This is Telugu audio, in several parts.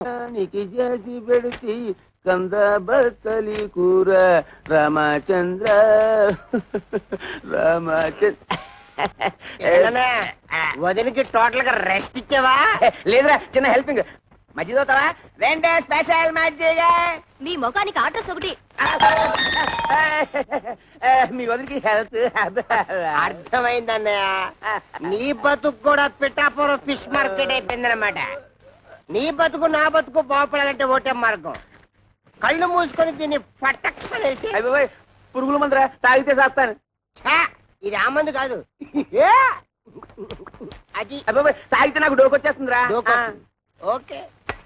నీకి చేసి పెడితే కంద బత్తలి కూర రామచంద్ర రామచంద్ర ఏంటన్నా, వదినకి టోటల్ గా రెస్ట్ ఇచ్చావా లేదురా చిన్న హెల్పింగ్ మజ్జిగ అవుతావా రెండే స్పెషల్ మజ్జిగ మీ ముఖానికి అడ్రస్ ఒకటి మీ వదిలికి హెల్త్ అర్థమైందన్నయ్య నీ బతుకు కూడా పిఠాపురం ఫిష్ మార్కెట్ అయిపోయిందన్నమాట నీ బతుకు నా బతుకు బాగుపడాలంటే ఒకటే మార్గం కళ్ళు మూసుకొని దీన్ని పట్టక్షనేసి అయిపోయి పురుగుల మందరా తాగితే చేస్తాను ఛా, ఇది ఆ మందు కాదు అది అయిపోయి తాగితే నాకు డోకొచ్చేస్తుందిరా డోకొస్తుంది. ఓకే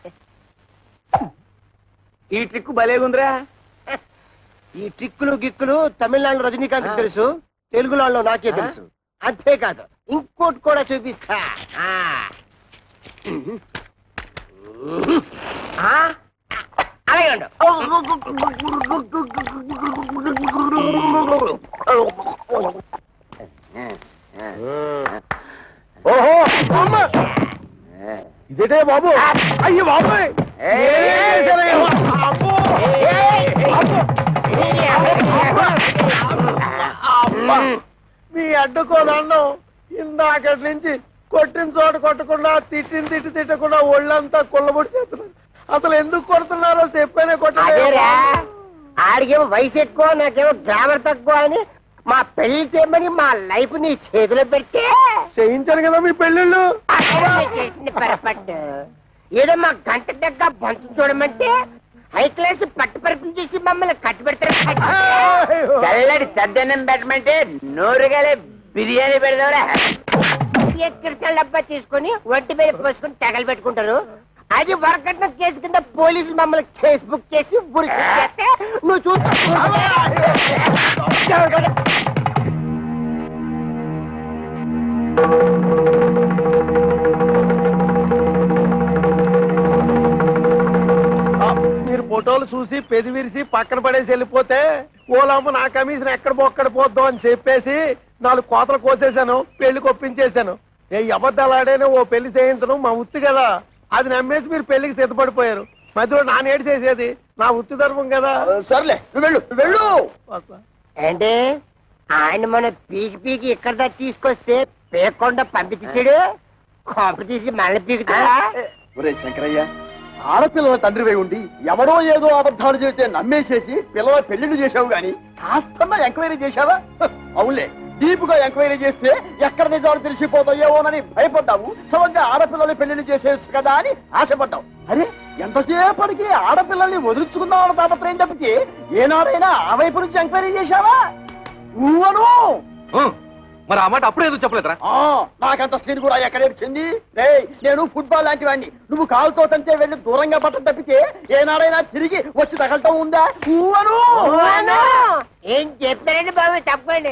ఈ ట్రిక్ భలేగుందిరా ఈ ట్రిక్కులు గిక్కులు తమిళనాడు రజనీకాంత్ తెలుసు తెలుగులో నాకే తెలుసు అంతేకాదు ఇంకోటి కూడా చూపిస్తా ఆ. ఆ? అలాగే ఉండు ఓహో అమ్మ! ఇదేటే బాబు అయ్యి బాబోయ్ అబ్బో! అబ్బా! మీ అడ్డుకో దండం ఇందాకటి నుంచి కొట్టిన చోట కొట్టకుండా తిట్టిన తిట్టి తిట్టకుండా ఒళ్ళంతా కొల్లబొడి చేస్తున్నారు అసలు ఎందుకు కొడుతున్నారో చెప్పానే అదేరా కొట్టలేదు ఆడికేమో వయసు ఎక్కువ నాకేమో గ్లామర్ తక్కువ అని మా పెళ్లి చేయమని మా లైఫ్ నీ చేతిలో పెడితే చేయించాను కదా మీ పెళ్ళిళ్ళు అసలు మీరు చేసింది పొరపాటు ఏదో మా గంట దగ్గర బంతు చూడమంటే హై క్లాస్ పట్టు పరుపులు చేసి మమ్మల్ని కట్టి పెడతారు చల్లడి చద్దన్నం పెట్టమంటే నోరుగాలే బిర్యానీ పెడదావరా ఎక్కడ డబ్బా తీసుకొని ఒంటి మీద పోసుకొని తగలు పెట్టుకుంటారు అది వరకట్న కేసు కింద పోలీసులు మమ్మల్ని కేసు బుక్ చేసి బురి చేస్తే నువ్వు చూస్తా ఆ, మీరు ఫోటోలు చూసి పెది విరిసి పక్కన పడేసి వెళ్ళిపోతే ఓలమ్మ నా కమిషన్ ఎక్కడ బొక్కడ పోద్దాం అని చెప్పేసి నాలుగు కోతలు కోసేశాను పెళ్లి కొప్పించేశాను ఏ అబద్ధాలు ఆడేనే ఓ పెళ్లి చేయించడం మా ఉత్తి కదా అది నమ్మేసి మీరు పెళ్లికి సిద్ధపడిపోయారు మధ్యలో నా నేడు చేసేది నా ఉత్తి ధర్మం కదా సర్లే వెళ్ళు వెళ్ళు అంటే ఆయన మన పీకి పీకి ఇక్కడ దాకా తీసుకొస్తే పేకుండా పంపించేసాడు కొంప తీసి మళ్ళీ పీకుతాడా ఒరే శంకరయ్య ఆడపిల్లల తండ్రివై ఉండి ఎవడో ఏదో అబద్ధాలు చెబితే నమ్మేసేసి పిల్లల పెళ్లిళ్ళు చేశావు గాని కాస్తన్నా ఎంక్వైరీ చేశావా హ, అవునులే డీప్ గా ఎంక్వైరీ చేస్తే ఎక్కడ నిజాలు తెలిసిపోతాయేమోనని భయపడ్డావు సమంగా ఆడపిల్లలు పెళ్లిళ్ళు చేసేయచ్చు కదా అని ఆశపడ్డావు అరే ఎంతసేపటికి ఆడపిల్లల్ని వదిలించుకుందామన్న తాపత్రయం తప్పితే ఏనాడైనా ఆ వైపు నుంచి ఎంక్వైరీ చేశావా నువ్వను మరి ఆ మాట అప్పుడు ఏదో చెప్పలేదురా ఆ, నాకంత స్క్రీన్ కూడా ఎక్కడ చెంది రేయ్ నేను ఫుట్బాల్ లాంటి వాడిని నువ్వు కాలుతో తంటే వెళ్ళి దూరంగా పట్టం తప్పితే ఏనాడైనా తిరిగి వచ్చి తగలటం ఉందా ఊవను అవును. ఏం చెప్పారండి బాబు తప్పండి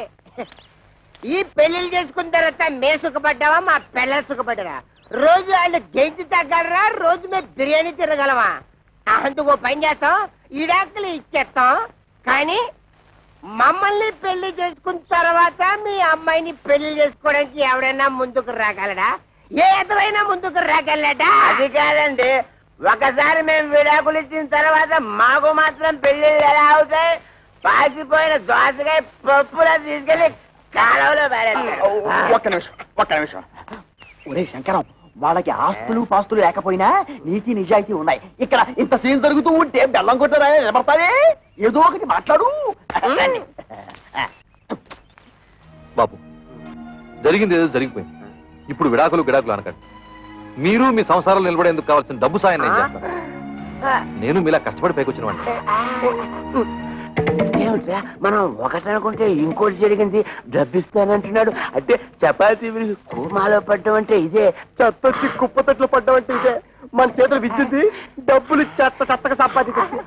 ఈ పెళ్లిళ్ళు చేసుకున్న తర్వాత మే సుఖపడ్డావా మా పిల్లలు సుఖపడ్డారా రోజు వాళ్ళు గెంజి తగ్గలరా రోజు మేము బిర్యానీ తిరగలమా అందుకు ఓ పని చేస్తాం ఇడాకులు ఇచ్చేస్తాం కానీ మమ్మల్ని పెళ్లి చేసుకున్న తర్వాత మీ అమ్మాయిని పెళ్లి చేసుకోవడానికి ఎవడైనా ముందుకు రాగలడా ఏ ఎదవైనా ముందుకు రాగలడా అది కాదండి ఒకసారి మేము విడాకులు ఇచ్చిన తర్వాత మాకు మాత్రం పెళ్లిళ్ళు ఎలా అవుతాయి పాసిపోయిన దోసకాయ పప్పులా తీసుకెళ్లి కాలంలో పడేస్తారు ఒక్క నిమిషం ఒక్క నిమిషం ఒరే శంకరం వాళ్ళకి ఆస్తులు పాస్తులు లేకపోయినా నీతి నిజాయితీ ఉన్నాయి ఇక్కడ ఇంత సీన్ జరుగుతూ ఉంటే బెల్లం కొట్టరా నిలబడతావే ఏదో ఒకటి మాట్లాడు రండి. బాబు జరిగింది ఏదో జరిగిపోయింది ఇప్పుడు విడాకులు విడాకులు అనకండి మీరు మీ సంసారాలు నిలబడేందుకు కావాల్సిన డబ్బు సాయం నేను చేస్తాను నేను మీలా కష్టపడి పైకొచ్చిన వాడిని ఏమిట్రా మనం ఒకటి అనుకుంటే ఇంకోటి జరిగింది డబ్బిస్తానంటున్నాడు అంటే చపాతీ విరిగి కూమాలో పడ్డం అంటే ఇదే చెత్తొచ్చి కుప్ప తట్లు పడ్డం అంటే ఇదే మన చేతులు విద్యుంది డబ్బులు చెత్త చెత్తగా సంపాదించి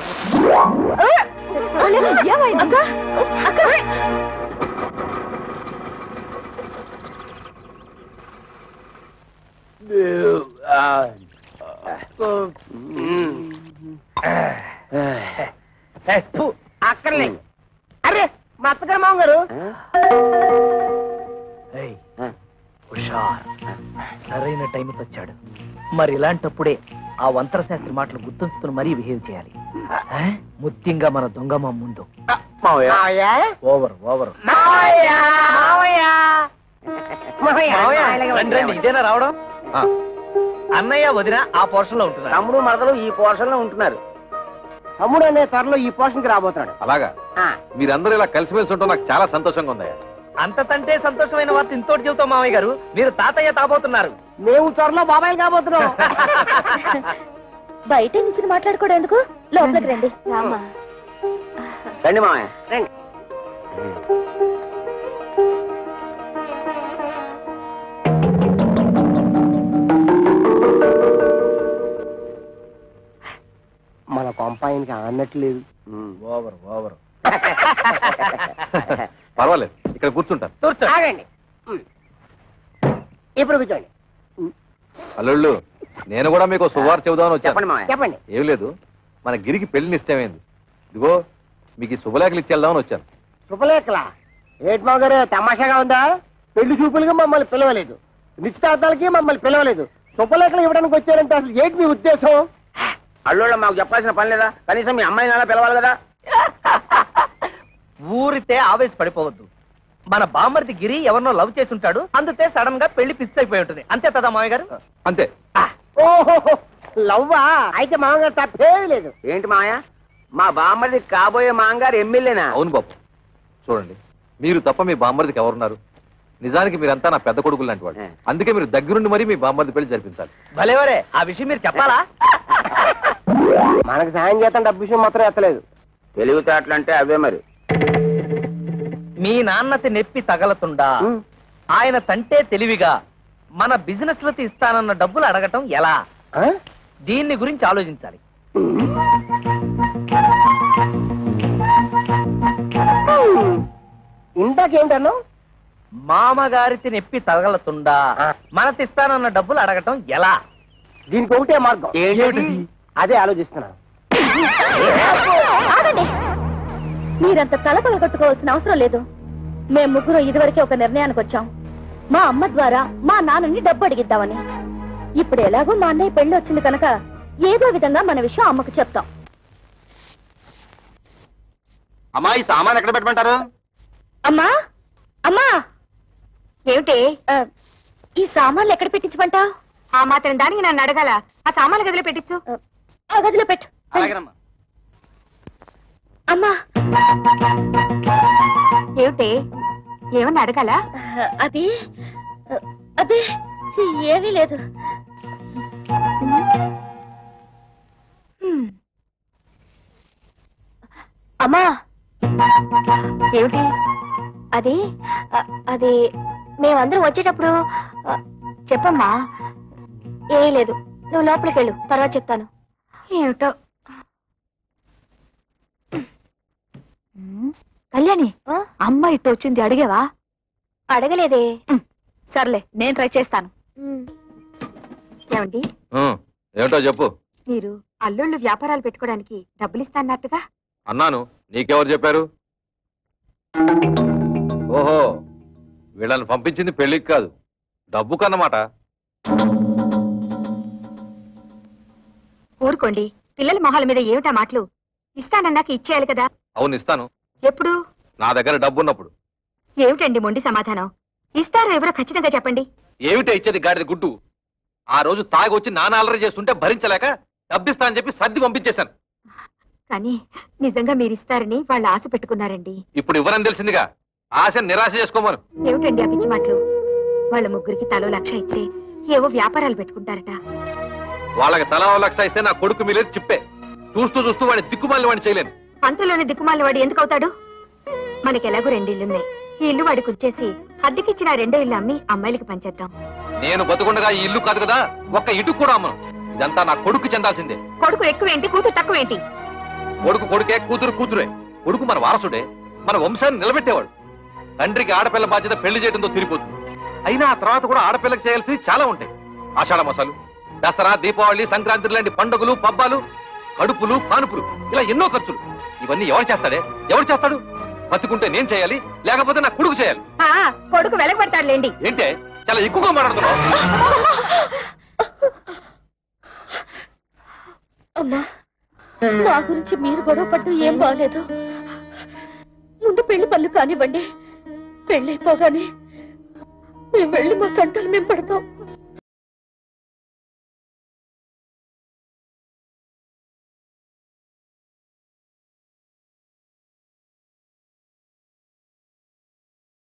అక్క అక్క అక్కర్లేదు అరే మా అత్తగారు మామ గారు హుషార్ సరైన టైం వచ్చాడు మరి ఇలాంటప్పుడే ఆ వంతర శాస్త్రి మాటలు గుర్తుంచుకుని మరీ బిహేవ్ చేయాలి ఆ? ముత్యంగా మన దొంగమ్మ ముందు మావయ్య మావయ్య ఓవర్ ఓవర్ మావయ్య మావయ్య మావయ్య రండి, రండి, ఇదేనా రావడం ఆ, అన్నయ్య వదిన ఆ పోర్షన్ లో ఉంటున్నారు తమ్ముడు మరదలు ఈ పోర్షన్ లో ఉంటున్నారు తమ్ముడు అనే త్వరలో ఈ పోర్షన్ కి రాబోతున్నాడు అలాగా ఆ, మీరందరూ ఇలా కలిసిమెలిసి ఉంటాం నాకు చాలా సంతోషంగా ఉందయ్యా అంతకంటే సంతోషమైన వార్త ఇంతోటి చెబుతాం మామయ్య గారు మీరు తాతయ్య తాబోతున్నారు మేము త్వరలో బాబాయ్ కాబోతున్నాం బయట నుంచి మాట్లాడుకోవడం ఎందుకు లోపలికి రండి రామా రండి మావయ్య రండి మన కొంపాయనికి ఆనట్లేదు ఓవర్ ఓవర్ పర్వాలేదు ఇక్కడ కూర్చుంటాను కూర్చో ఆగండి ఉమ్. ఇప్పుడు కూర్చోండి అల్లుళ్ళు నేను కూడా మీకు శుభవార్ చెబుదామని వచ్చాను మావయ్య చెప్పండి ఏం లేదు మన గిరికి పెళ్లి నిశ్చయమైంది ఇదిగో మీకు ఈ శుభలేఖలు ఇచ్చి వెళ్దామని వచ్చాను శుభలేఖలా ఏటి మావ గారు తమాషాగా ఉందా పెళ్లి చూపులుగా మమ్మల్ని పిలవలేదు నిశ్చితార్థాలకి మమ్మల్ని పిలవలేదు శుభలేఖలు ఇవ్వడానికి వచ్చారంటే అసలు ఏంటి మీ ఉద్దేశం అల్లుళ్ళ మాకు చెప్పాల్సిన పని లేదా కనీసం మీ అమ్మాయిని అలా పిలవాలి కదా ఊరితే ఆవేశ పడిపోవద్దు మన బామ్మర్ది గిరి ఎవరినో లవ్ చేసి ఉంటాడు అందుతే సడన్ గా పెళ్లి ఫిక్స్ అయిపోయి ఉంటుంది అంతే కదా మామయ్య గారు అంతే ఓహో లవ్వా అయితే మామగారు తప్పేమీ లేదు ఏంటి మాయ మా బామ్మది కాబోయే మాంగారు ఎమ్మెల్యేనా అవును బాబు చూడండి మీరు తప్ప మీ బామ్మర్దికి ఎవరున్నారు నిజానికి మీరంతా నా పెద్ద కొడుకులు లాంటి వాళ్ళు అందుకే మీరు దగ్గరుండి మరీ మీ బామ్మర్ది పెళ్లి జరిపించాలి భలేవరే ఆ విషయం మీరు చెప్పాలా మనకు సాయం చేస్తాం డబ్బు విషయం మాత్రం ఎత్తలేదు తెలివితేటలంటే అవే మరి మీ నాన్నతి నెప్పి తగలతుండా ఆయన తంటే తెలివిగా మన బిజినెస్ లకి ఇస్తానన్న డబ్బులు అడగటం ఎలా ఆ? దీన్ని గురించి ఆలోచించాలి ఇందాకేంటన్నావు మామగారికి నెప్పి తగలతుండా మనతిస్తానన్న డబ్బులు అడగటం ఎలా దీనికి ఒకటే మార్గం ఏంటది? అదే ఆలోచిస్తున్నాను ఆగండి మీరంత తలపగ కొట్టుకోవాల్సిన అవసరం లేదు మేము ముగ్గురు ఇదివరకే ఒక నిర్ణయానికి వచ్చాం మా అమ్మ ద్వారా మా నాన్నని డబ్బు అడిగిద్దామని ఇప్పుడు ఎలాగో మా అన్నయ్య పెళ్లి వచ్చింది కనుక ఏదో విధంగా మన విషయం అమ్మకు చెప్తాం అమ్మా ఈ సామాన్ ఎక్కడ పెట్టమంటారు అమ్మా అమ్మా ఏమిటి ఈ సామాన్లు ఎక్కడ పెట్టించమంటావు ఆ మాత్రం దానికి నన్ను అడగాల ఆ సామాన్లు గదిలో పెట్టించు ఆ గదిలో పెట్టు అలాగేనమ్మా అమ్మా ఏమిటి ఏమన్నా అడగాల అది అదే ఏమీ లేదు అమ్మా ఏమిటి అది అ- అది మేమందరం వచ్చేటప్పుడు అ, చెప్పమ్మా ఏమీ లేదు నువ్వు లోపలికి వెళ్ళు తర్వాత చెప్తాను ఏమిటో ఉమ్, కళ్యాణి ఆ? అమ్మ ఇట్టు వచ్చింది అడిగావా అడగలేదే సర్లే నేను ట్రై చేస్తాను ఉమ్. ఏమండి ఉం, ఏమిటో చెప్పు మీరు అల్లుళ్ళు వ్యాపారాలు పెట్టుకోవడానికి డబ్బులు ఇస్తాన్నట్టుగా అన్నాను నీకెవరు చెప్పారు ఓహో వీళ్ళని పంపించింది పెళ్లికి కాదు డబ్బు కన్నమాట ఊరుకోండి పిల్లల మొహాల మీద ఏమిటా మాటలు ఇస్తానన్నాక ఇచ్చేయాలి కదా అవును ఇస్తాను ఎప్పుడు నా దగ్గర డబ్బు ఉన్నప్పుడు ఏమిటండి మొండి సమాధానం ఇస్తారో ఎవరో ఖచ్చితంగా చెప్పండి ఏమిటే ఇచ్చేది గాడిద గుడ్డు ఆ రోజు తాగి వచ్చి నాన్న అల్లరి చేస్తుంటే భరించలేక డబ్బిస్తా అని చెప్పి సర్ది పంపించేశాను కానీ నిజంగా మీరు ఇస్తారని వాళ్ళు ఆశ పెట్టుకున్నారండి ఇప్పుడు ఇవ్వరని తెలిసిందిగా ఆశ నిరాశ చేసుకోమను ఏమిటండి ఆ పిచ్చి మాటలు వాళ్ళ ముగ్గురికి తలో లక్ష ఇస్తే ఏవో వ్యాపారాలు పెట్టుకుంటారట వాళ్ళకి తలా ఓ లక్ష ఇస్తే నా కొడుకు మీలేదు చిప్పే చూస్తూ చూస్తూ వాడిని దిక్కుమాలి వాడిని చేయలేను అంతలోనే దిక్కుమాల వాడు ఎందుకు అవుతాడు మనకి ఎలాగో రెండు ఇల్లున్నాయి ఈ ఇల్లు వాడికి వచ్చేసి అద్దెకిచ్చిన ఆ రెండో ఇల్లు అమ్మి అమ్మాయిలకి పంచేద్దాం నేను బతుకుండగా ఈ ఇల్లు కాదు కదా ఒక్క ఇటుకు కూడా అమ్మను ఇదంతా నా కొడుకు చెందాల్సిందే కొడుకు ఎక్కువేంటి కూతురు తక్కువేంటి కొడుకు కొడుకే కూతురు కూతురే కొడుకు మన వారసుడే మన వంశాన్ని నిలబెట్టేవాడు తండ్రికి ఆడపిల్ల బాధ్యత పెళ్లి చేయడంతో తిరిగిపోతుంది అయినా ఆ తర్వాత కూడా ఆడపిల్లకి చేయాల్సి చాలా ఉంటాయి ఆషాఢ మాసాలు దసరా దీపావళి సంక్రాంతి లాంటి పండుగలు పబ్బాలు కడుపులు కానుపులు ఇలా ఎన్నో ఖర్చులు ఇవన్నీ ఎవరు చేస్తాడే ఎవరు చేస్తాడు బతుకుంటే నేను చేయాలి లేకపోతే నా కొడుకు చేయాలి ఆ, కొడుకు వెలగబడతాడులేండి ఏంటే చాలా ఎక్కువగా మాట్లాడుతున్నావు అమ్మా మా గురించి మీరు గొడవ పడటం ఏం బాగలేదు ముందు పెళ్లి పనులు కానివ్వండి పెళ్ళైపోగానే మేము వెళ్ళి మా కంటలు మేము పడతాం